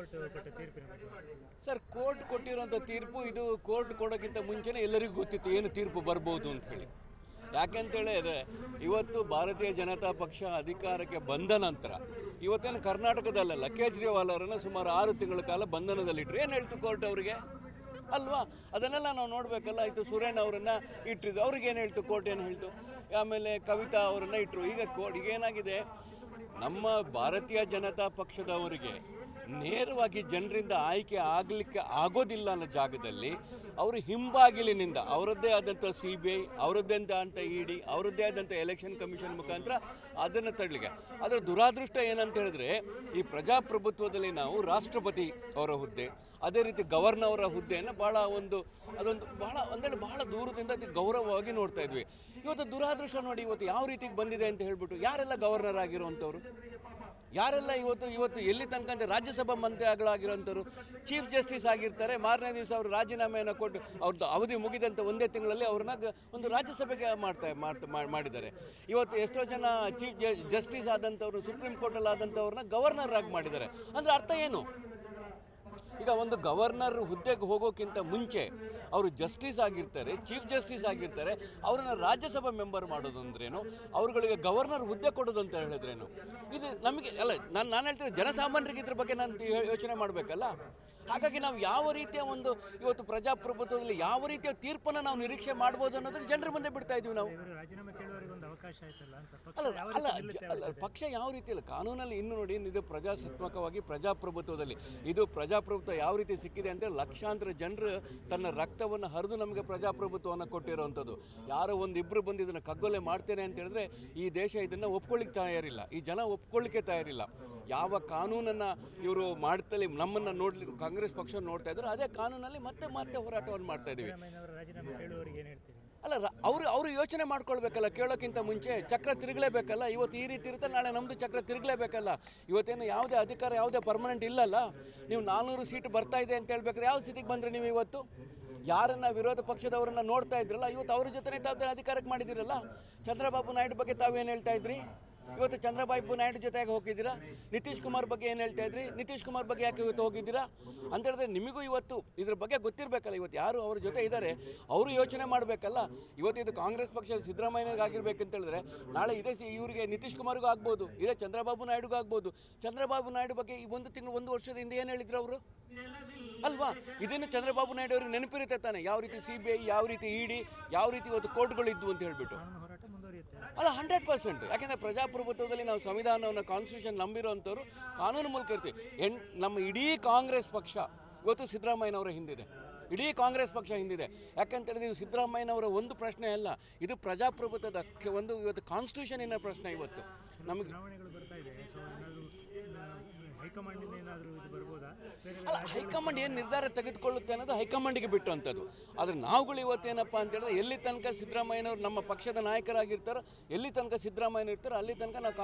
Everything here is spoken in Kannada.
ಕೋರ್ಟ್ ಕೊಟ್ಟ ತೀರ್ಪಿನ ಬಗ್ಗೆ ಸರ್ ಕೋರ್ಟ್ ಕೊಟ್ಟಿರೋಂಥ ತೀರ್ಪು ಇದು ಕೋರ್ಟ್ ಕೊಡೋಕ್ಕಿಂತ ಮುಂಚೆನೇ ಎಲ್ಲರಿಗೂ ಗೊತ್ತಿತ್ತು ಏನು ತೀರ್ಪು ಬರ್ಬೋದು ಅಂತ ಹೇಳಿ ಯಾಕೆಂತ ಹೇಳಿದ್ರೆ ಇವತ್ತು ಭಾರತೀಯ ಜನತಾ ಪಕ್ಷ ಅಧಿಕಾರಕ್ಕೆ ಬಂದ ನಂತರ ಇವತ್ತೇನು ಕರ್ನಾಟಕದಲ್ಲಲ್ಲ ಕೇಜ್ರಿವಾಲ್ ಅವರನ್ನು ಸುಮಾರು ಆರು ತಿಂಗಳ ಕಾಲ ಬಂಧನದಲ್ಲಿಟ್ಟರು ಏನು ಹೇಳ್ತು ಕೋರ್ಟ್ ಅವರಿಗೆ ಅಲ್ವಾ ಅದನ್ನೆಲ್ಲ ನಾವು ನೋಡಬೇಕಲ್ಲ ಆಯಿತು ಸುರೇನ್ ಅವರನ್ನು ಇಟ್ಟಿದ್ದು ಅವ್ರಿಗೆ ಏನು ಹೇಳ್ತು ಕೋರ್ಟ್ ಏನು ಹೇಳ್ತು ಆಮೇಲೆ ಕವಿತಾ ಅವರನ್ನು ಇಟ್ಟರು ಈಗ ಕೋರ್ಟ್ ಈಗ ಏನಾಗಿದೆ ನಮ್ಮ ಭಾರತೀಯ ಜನತಾ ಪಕ್ಷದವರಿಗೆ ನೇರವಾಗಿ ಜನರಿಂದ ಆಯ್ಕೆ ಆಗಲಿಕ್ಕೆ ಆಗೋದಿಲ್ಲ ಅನ್ನೋ ಜಾಗದಲ್ಲಿ ಅವರು ಹಿಂಬಾಗಿಲಿನಿಂದ ಅವರದ್ದೇ ಆದಂಥ ಸಿ ಬಿ ಐ ಅವರದ್ದೇ ಅಂತ ಇ ಡಿ ಅವರದ್ದೇ ಆದಂಥ ಎಲೆಕ್ಷನ್ ಕಮಿಷನ್ ಮುಖಾಂತರ ಅದನ್ನು ತಡಲಿಕ್ಕೆ ಅದರ ದುರಾದೃಷ್ಟ ಏನಂತ ಹೇಳಿದ್ರೆ ಈ ಪ್ರಜಾಪ್ರಭುತ್ವದಲ್ಲಿ ನಾವು ರಾಷ್ಟ್ರಪತಿ ಅವರ ಹುದ್ದೆ ಅದೇ ರೀತಿ ಗವರ್ನರ್ ಅವರ ಹುದ್ದೆಯನ್ನು ಭಾಳ ಒಂದು ಅದೊಂದು ಬಹಳ ಒಂದೇಳಿ ಬಹಳ ದೂರದಿಂದ ಅತಿ ಗೌರವವಾಗಿ ನೋಡ್ತಾ ಇದ್ವಿ ಇವತ್ತು ದುರಾದೃಷ್ಟ ನೋಡಿ ಇವತ್ತು ಯಾವ ರೀತಿಗೆ ಬಂದಿದೆ ಅಂತ ಹೇಳ್ಬಿಟ್ಟು ಯಾರೆಲ್ಲ ಗವರ್ನರ್ ಆಗಿರುವಂಥವ್ರು ಯಾರೆಲ್ಲ ಇವತ್ತು ಇವತ್ತು ಎಲ್ಲಿ ತನಕ ಅಂದರೆ ರಾಜ್ಯಸಭಾ ಮಂತ್ರಿಗಳಾಗಿರೋಂಥವ್ರು ಚೀಫ್ ಜಸ್ಟಿಸ್ ಆಗಿರ್ತಾರೆ ಮಾರನೇ ದಿವಸ ಅವರು ರಾಜೀನಾಮೆಯನ್ನು ಕೊಟ್ಟು ಅವ್ರದ್ದು ಅವಧಿ ಮುಗಿದಂಥ ಒಂದೇ ತಿಂಗಳಲ್ಲಿ ಅವ್ರನ್ನ ಗ- ಒಂದು ರಾಜ್ಯಸಭೆಗೆ ಮಾಡ್ತಾ ಮಾಡ್ತಾ ಮಾ- ಮಾಡಿದ್ದಾರೆ ಇವತ್ತು ಎಷ್ಟೋ ಜನ ಚೀಫ್ ಜಸ್ಟಿಸ್ ಆದಂಥವ್ರು ಸುಪ್ರೀಂ ಕೋರ್ಟಲ್ಲಿ ಆದಂಥವ್ರನ್ನ ಗವರ್ನರ್ ಆಗಿ ಮಾಡಿದ್ದಾರೆ ಅಂದರೆ ಅರ್ಥ ಏನು ಈಗ ಒಂದು ಗವರ್ನರ್ ಹುದ್ದೆಗೆ ಹೋಗೋಕ್ಕಿಂತ ಮುಂಚೆ ಅವರು ಜಸ್ಟಿಸ್ ಆಗಿರ್ತಾರೆ ಚೀಫ್ ಜಸ್ಟಿಸ್ ಆಗಿರ್ತಾರೆ ಅವರನ್ನ ರಾಜ್ಯಸಭಾ ಮೆಂಬರ್ ಮಾಡೋದು ಅಂದ್ರೇನು ಅವ್ರುಗಳಿಗೆ ಗವರ್ನರ್ ಹುದ್ದೆ ಕೊಡೋದು ಅಂತ ಹೇಳಿದ್ರೇನು ಇದು ನಮಗೆ ಅಲ್ಲ ನಾನು ನಾನು ಹೇಳ್ತೀನಿ ಜನಸಾಮಾನ್ಯರಿಗೆ ಇದ್ರ ಬಗ್ಗೆ ನಾನು ಯೋ- ಯೋಚನೆ ಮಾಡಬೇಕಲ್ಲ ಹಾಗಾಗಿ ನಾವು ಯಾವ ರೀತಿಯ ಒಂದು ಇವತ್ತು ಪ್ರಜಾಪ್ರಭುತ್ವದಲ್ಲಿ ಯಾವ ರೀತಿಯ ತೀರ್ಪನ್ನು ನಾವು ನಿರೀಕ್ಷೆ ಮಾಡ್ಬೋದು ಅನ್ನೋದಕ್ಕೆ ಜನರ ಮುಂದೆ ಬಿಡ್ತಾ ಇದೀವಿ ನಾವು ಇವರು ರಾಜೀನಾಮೆ ಕೇಳುವವರಿಗೆ ಒಂದು ಅವಕಾಶ ಆಯ್ತಲ್ಲ ಅಂತ ಪಕ್ಷ ಅಲ್ಲ ಯಾವ ಅಲ್ಲ ರೀತಿ ಜ- ಅಲ್ಲ ಪಕ್ಷ ಯಾವ ರೀತಿ ಇಲ್ಲ ಕಾನೂನಲ್ಲಿ ಇನ್ನು ನೋಡಿ ಇದು ಪ್ರಜಾಸತ್ಮಕವಾಗಿ ಪ್ರಜಾಪ್ರಭುತ್ವದಲ್ಲಿ ಇದು ಪ್ರಜಾಪ್ರಭುತ್ವ ಯಾವ ರೀತಿ ಸಿಕ್ಕಿದೆ ಅಂದರೆ ಲಕ್ಷಾಂತರ ಜನರು ತನ್ನ ರಕ್ತವನ್ನು ಹರಿದು ನಮಗೆ ಪ್ರಜಾಪ್ರಭುತ್ವವನ್ನು ಕೊಟ್ಟಿರೋವಂಥದ್ದು ಯಾರೋ ಒಂದಿಬ್ಬರು ಬಂದು ಇದನ್ನು ಕಗ್ಗೊಲೆ ಮಾಡ್ತೇನೆ ಅಂತ ಹೇಳಿದ್ರೆ ಈ ದೇಶ ಇದನ್ನು ಒಪ್ಕೊಳ್ಳಿಕ್ಕೆ ತಯಾರಿಲ್ಲ ಈ ಜನ ಒಪ್ಕೊಳ್ಳಿಕ್ಕೆ ತಯಾರಿಲ್ಲ ಯಾವ ಕಾನೂನನ್ನು ಇವರು ಮಾಡ್ತಲೇ ನಮ್ಮನ್ನು ನೋಡ್ಲಿ ಕಾಂಗ್ರೆಸ್ ಪಕ್ಷ ನೋಡ್ತಾ ಇದ್ದಾರೆ ಅದೇ ಕಾನೂನಲ್ಲಿ ಮತ್ತೆ ಮತ್ತೆ ಹೋರಾಟವನ್ನು ಮಾಡ್ತಾ ಇದ್ದೀವಿ ಸಿದ್ದರಾಮಯ್ಯನವರು ರಾಜೀನಾಮೆ ಕೇಳುವವರಿಗೆ ಏನು ಹೇಳ್ತೀರಿ ಅಲ್ಲ ರ- ಅವರು ಅವರು ಯೋಚನೆ ಮಾಡ್ಕೊಳ್ಬೇಕಲ್ಲ ಕೇಳೋಕ್ಕಿಂತ ಮುಂಚೆ ಚಕ್ರ ತಿರುಗಲೇಬೇಕಲ್ಲ ಇವತ್ತು ಈ ರೀತಿ ಇರುತ್ತೆ ನಾಳೆ ನಮ್ಮದು ಚಕ್ರ ತಿರುಗಲೇಬೇಕಲ್ಲ ಇವತ್ತೇನು ಯಾವುದೇ ಅಧಿಕಾರ ಯಾವುದೇ ಪರ್ಮನೆಂಟ್ ಇಲ್ಲಲ್ಲ ನೀವು ನಾನ್ನೂರು ಸೀಟ್ ಬರ್ತಾ ಇದೆ ಅಂತ ಹೇಳ್ಬೇಕಾದ್ರೆ ಯಾವ ಸ್ಥಿತಿಗೆ ಬಂದ್ರಿ ನೀವು ಇವತ್ತು ಯಾರನ್ನ ವಿರೋಧ ಪಕ್ಷದವರನ್ನ ನೋಡ್ತಾ ಇದ್ರಲ್ಲ ಇವತ್ತು ಅವ್ರ ಜೊತೆ ತಾವು ಅಧಿಕಾರಕ್ಕೆ ಮಾಡಿದಿರಲ್ಲ ಚಂದ್ರಬಾಬು ನಾಯ್ಡು ಬಗ್ಗೆ ತಾವೇನು ಹೇಳ್ತಾ ಇದ್ರಿ ಇವತ್ತು ಚಂದ್ರಬಾಬು ನಾಯ್ಡು ಜೊತೆಗೆ ಹೋಗಿದ್ದೀರಾ ನಿತೀಶ್ ಕುಮಾರ್ ಬಗ್ಗೆ ಏನು ಹೇಳ್ತಾ ಇದ್ರಿ ನಿತೀಶ್ ಕುಮಾರ್ ಬಗ್ಗೆ ಯಾಕೆ ಇವತ್ತು ಹೋಗಿದ್ದೀರಾ ಅಂತ ಹೇಳಿದ್ರೆ ನಿಮಗೂ ಇವತ್ತು ಇದ್ರ ಬಗ್ಗೆ ಗೊತ್ತಿರಬೇಕಲ್ಲ ಇವತ್ತು ಯಾರು ಅವ್ರ ಜೊತೆ ಇದ್ದಾರೆ ಅವರು ಯೋಚನೆ ಮಾಡಬೇಕಲ್ಲ ಇವತ್ತು ಇದು ಕಾಂಗ್ರೆಸ್ ಪಕ್ಷ ಸಿದ್ದರಾಮಯ್ಯನಿಗೆ ಆಗಿರ್ಬೇಕಂತ ಹೇಳಿದ್ರೆ ನಾಳೆ ಇದೇ ಸಿ- ಇವರಿಗೆ ನಿತೀಶ್ ಕುಮಾರ್ಗೂ ಆಗ್ಬೋದು ಇದೇ ಚಂದ್ರಬಾಬು ನಾಯ್ಡುಗೂ ಆಗ್ಬೋದು ಚಂದ್ರಬಾಬು ನಾಯ್ಡು ಬಗ್ಗೆ ಈ ಒಂದು ತಿಂಗಳು ಒಂದು ವರ್ಷದ ಹಿಂದೆ ಏನು ಹೇಳಿದ್ರು ಅವರು ಅಲ್ವಾ ಇದನ್ನು ಚಂದ್ರಬಾಬು ನಾಯ್ಡು ಅವ್ರಿಗೆ ನೆನಪಿರುತ್ತೆ ತಾನೆ ಯಾವ ರೀತಿ ಸಿ ಬಿ ಐ ಯಾವ ರೀತಿ ಇ ಡಿ ಯಾವ ರೀತಿ ಇವತ್ತು ಕೋರ್ಟ್ಗಳು ಇದ್ವು ಅಂತ ಹೇಳ್ಬಿಟ್ಟು ಕಾನೂನು ಹೋರಾಟ ಮುಂದುವರಿಯುತ್ತೆ ಅಲ್ಲ ಹಂಡ್ರೆಡ್ ಪರ್ಸೆಂಟ್ ಯಾಕೆಂದರೆ ಪ್ರಜಾಪ್ರಭುತ್ವದಲ್ಲಿ ನಾವು ಸಂವಿಧಾನವನ್ನು ಕಾನ್ಸ್ಟಿಟ್ಯೂಷನ್ ನಂಬಿರೋಂಥವ್ರು ಕಾನೂನು ಮೂಲಕ ಇರ್ತೀವಿ ಎಣ್ ನಮ್ಮ ಇಡೀ ಕಾಂಗ್ರೆಸ್ ಪಕ್ಷ ಇವತ್ತು ಸಿದ್ದರಾಮಯ್ಯನವರ ಹಿಂದಿದೆ ಇಡೀ ಕಾಂಗ್ರೆಸ್ ಪಕ್ಷ ಹಿಂದಿದೆ ಯಾಕಂತ ಹೇಳಿದ್ರೆ ಇದು ಸಿದ್ದರಾಮಯ್ಯನವರ ಒಂದು ಪ್ರಶ್ನೆ ಅಲ್ಲ ಇದು ಪ್ರಜಾಪ್ರಭುತ್ವದ ಕೆ- ಒಂದು ಇವತ್ತು ಕಾನ್ಸ್ಟಿಟ್ಯೂಷನಿನ ಪ್ರಶ್ನೆ ಇವತ್ತು ನಮಗೆ ಚುನಾವಣೆಗಳು ಬರ್ತಾ ಇದೆ ಸೊ ಏನಾದರೂ ಹೈಕಮಾಂಡಿಂದ ಏನಾದರೂ ಇದು ಬರ್ಬೋದಾ ಬೇರೆ ಅಲ್ಲ ಹೈಕಮಾಂಡ್ ಏನು ನಿರ್ಧಾರ ತೆಗೆದುಕೊಳ್ಳುತ್ತೆ ಅನ್ನೋದು ಹೈಕಮಾಂಡ್ಗೆ ಬಿಟ್ಟುವಂಥದ್ದು ಆದರೆ ನಾವುಗಳು ಇವತ್ತೇನಪ್ಪ ಅಂತ ಹೇಳಿದ್ರೆ ಎಲ್ಲಿ ತನಕ ಸಿದ್ದರಾಮಯ್ಯನವರು ನಮ್ಮ ಪಕ್ಷದ ನಾಯಕರಾಗಿರ್ತಾರೋ ಎಲ್ಲಿ ತನಕ ಸಿದ್ದರಾಮಯ್ಯನ ಇರ್ತಾರೋ ಅಲ್ಲಿ ತನಕ ನಾವು